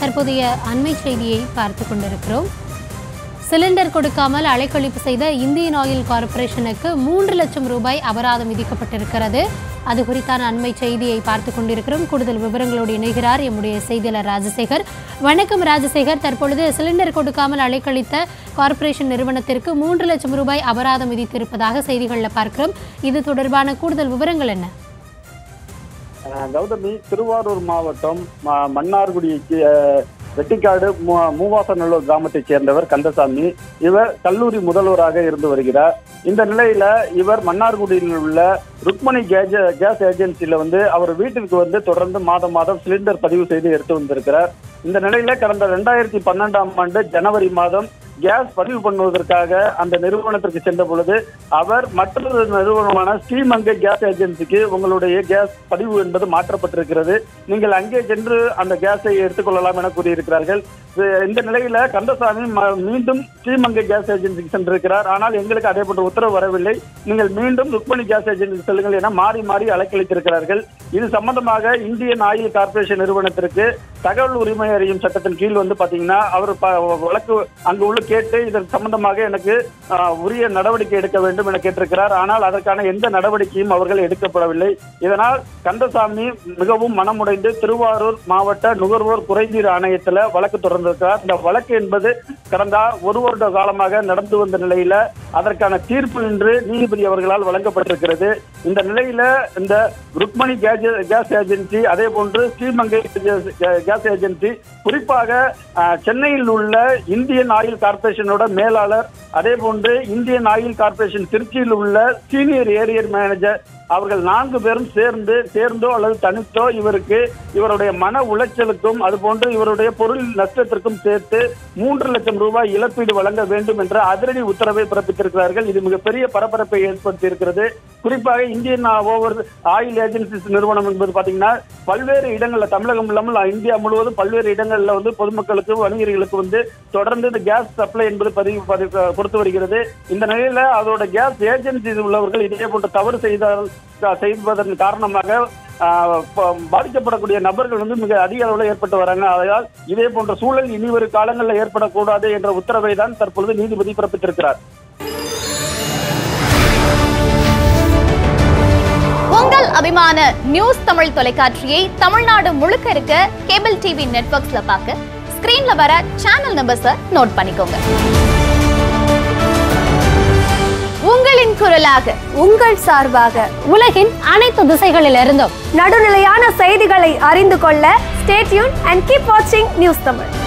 தற்போதைய அண்மை செய்தியை பார்த்து கொண்டிருக்கிறோம் சிலிண்டர் கொடுக்காமல் அலைக்கழிப்பு செய்த இந்தியன் ஆயில் கார்ப்பரேஷனுக்கு மூன்று லட்சம் ரூபாய் அபராதம் விதிக்கப்பட்டிருக்கிறது அது குறித்தான அண்மை செய்தியை பார்த்து கொண்டிருக்கிறோம் கூடுதல் விவரங்களோடு இணைகிறார் எம்முடைய செய்தியாளர் ராஜசேகர் வணக்கம் ராஜசேகர் தற்பொழுது சிலிண்டர் கொடுக்காமல் அலைக்கழித்த கார்ப்பரேஷன் நிறுவனத்திற்கு மூன்று லட்சம் ரூபாய் அபராதம் விதித்திருப்பதாக செய்திகளில் பார்க்கிறோம் இது தொடர்பான கூடுதல் விவரங்கள் என்ன அஹ் கௌதமி திருவாரூர் மாவட்டம் ம- மன்னார்குடிக்கு அஹ், வெட்டிக்காடு மூ- மூவாசநல்லூர் கிராமத்தைச் சேர்ந்தவர் கந்தசாமி இவர் கல்லூரி முதல்வராக இருந்து வருகிறார் இந்த நிலையில இவர் மன்னார்குடியில் உள்ள ருக்மணி கேஜ கேஸ் ஏஜென்சியில வந்து அவர் வீட்டிற்கு வந்து தொடர்ந்து மாதம் மாதம் சிலிண்டர் பதிவு செய்து எடுத்து வந்திருக்கிறார் இந்த நிலையில கடந்த ரெண்டாயிரத்தி பன்னெண்டாம் ஆண்டு ஜனவரி மாதம் கேஸ் பதிவு பண்ணுவதற்காக அந்த நிறுவனத்திற்கு சென்ற பொழுது அவர் மற்றொரு நிறுவனமான ஸ்ரீமங்கை கேஸ் ஏஜென்சிக்கு உங்களுடைய கேஸ் பதிவு என்பது மாற்றப்பட்டிருக்கிறது நீங்கள் அங்கே சென்று அந்த கேஸை எடுத்துக்கொள்ளலாம் என கூறியிருக்கிறார்கள் இது- இந்த நிலையில கந்தசாமி ம- மீண்டும் ஸ்ரீமங்கை கேஸ் ஏஜென்சிக்கு சென்றிருக்கிறார் ஆனால் எங்களுக்கு அதே போன்ற உத்தரவு வரவில்லை நீங்கள் மீண்டும் ருக்மணி கேஸ் ஏஜென்சி செல்லுங்கள் என மாறி மாறி அலைக்கழித்திருக்கிறார்கள் இது சம்பந்தமாக இந்தியன் ஆயில் கார்ப்பரேஷன் நிறுவனத்திற்கு தகவல் உரிமை அறியும் சட்டத்தின் கீழ் வந்து பாத்தீங்கன்னா அவர் ப- வழக்கு அங்கு உள்ள கேட்டு இதன் சம்பந்தமாக எனக்கு ஆஹ், உரிய நடவடிக்கை எடுக்க வேண்டும் என கேட்டிருக்கிறார் ஆனால் அதற்கான எந்த நடவடிக்கையும் அவர்கள் எடுக்கப்படவில்லை இதனால் கந்தசாமி மிகவும் மனமுடைந்து திருவாரூர் மாவட்ட நுகர்வோர் குறைதீர் ஆணையத்தில் வழக்கு தொடர்ந்திருக்கிறார் இந்த வழக்கு என்பது கடந்த ஒரு வருட காலமாக நடந்து வந்த நிலையில அதற்கான தீர்ப்பு இன்று நீதிபதி அவர்களால் வழங்கப்பட்டிருக்கிறது இந்த நிலையில இந்த ருக்மணி கேஸ் கேஸ் ஏஜென்சி அதே போன்று ஸ்ரீமங்கை கேஸ் ஏஜென்சி குறிப்பாக அஹ், சென்னையில் உள்ள இந்தியன் ஆயில் கார்ப்பரேஷனோட மேலாளர் அதே போன்று இந்தியன் ஆயில் கார்ப்பரேஷன் திருச்சியில் உள்ள சீனியர் ஏரியர் மேனேஜர் அவர்கள் நான்கு பேரும் சேர்ந்து சேர்ந்தோ அல்லது தனித்தோ இவருக்கு இவருடைய மன உளைச்சலுக்கும் அதுபோன்று இவருடைய பொருள் நஷ்டத்திற்கும் சேர்த்து மூன்று லட்சம் ரூபாய் இழப்பீடு வழங்க வேண்டும் என்ற அதிரடி உத்தரவை பிறப்பித்திருக்கிறார்கள் இது மிகப்பெரிய பரபரப்பை ஏற்படுத்தி இருக்கிறது குறிப்பாக இந்தியன் ஓவர் ஆயில் ஏஜென்சிஸ் நிறுவனம் என்பது பாத்தீங்கன்னா பல்வேறு இடங்கள்ல தமிழகம் இல்லாமல் இந்தியா முழுவதும் பல்வேறு இடங்கள்ல வந்து பொதுமக்களுக்கு வணிகர்களுக்கு வந்து தொடர்ந்து இந்த கேஸ் சப்ளை என்பது பதிவு பதிவு கொடுத்து வருகிறது இந்த நிலையில அதோட கேஸ் ஏஜென்சி உள்ளவர்கள் இதே போன்ற தவறு செய்தால் செய்வதன் காரணமாக ஆஹ், ப- பாதிக்கப்படக்கூடிய நபர்கள் வந்து மிக அதிக அளவில் ஏற்பட்டு வராங்க அதனால் இதே போன்ற சூழல் இனி வரும் காலங்களில் ஏற்படக்கூடாது என்ற உத்தரவை தான் தற்பொழுது நீதிபதி பிறப்பித்திருக்கிறார் உங்கள் அபிமான நியூஸ் தமிழ் தொலைக்காட்சியை தமிழ்நாடு முழுக்க இருக்க கேபிள் டிவி நெட்வொர்க்ஸ்ல பார்க்க ஸ்கிரீன்ல வர சேனல் நம்பர்ஸை நோட் பண்ணிக்கோங்க உங்களின் குரலாக உங்கள் சார்பாக உலகின் அனைத்து திசைகளிலிருந்தும் நடுநிலையான செய்திகளை அறிந்து கொள்ள ஸ்டேட்யூன் அண்ட் கீப் வாட்சிங் நியூஸ் தமிழ்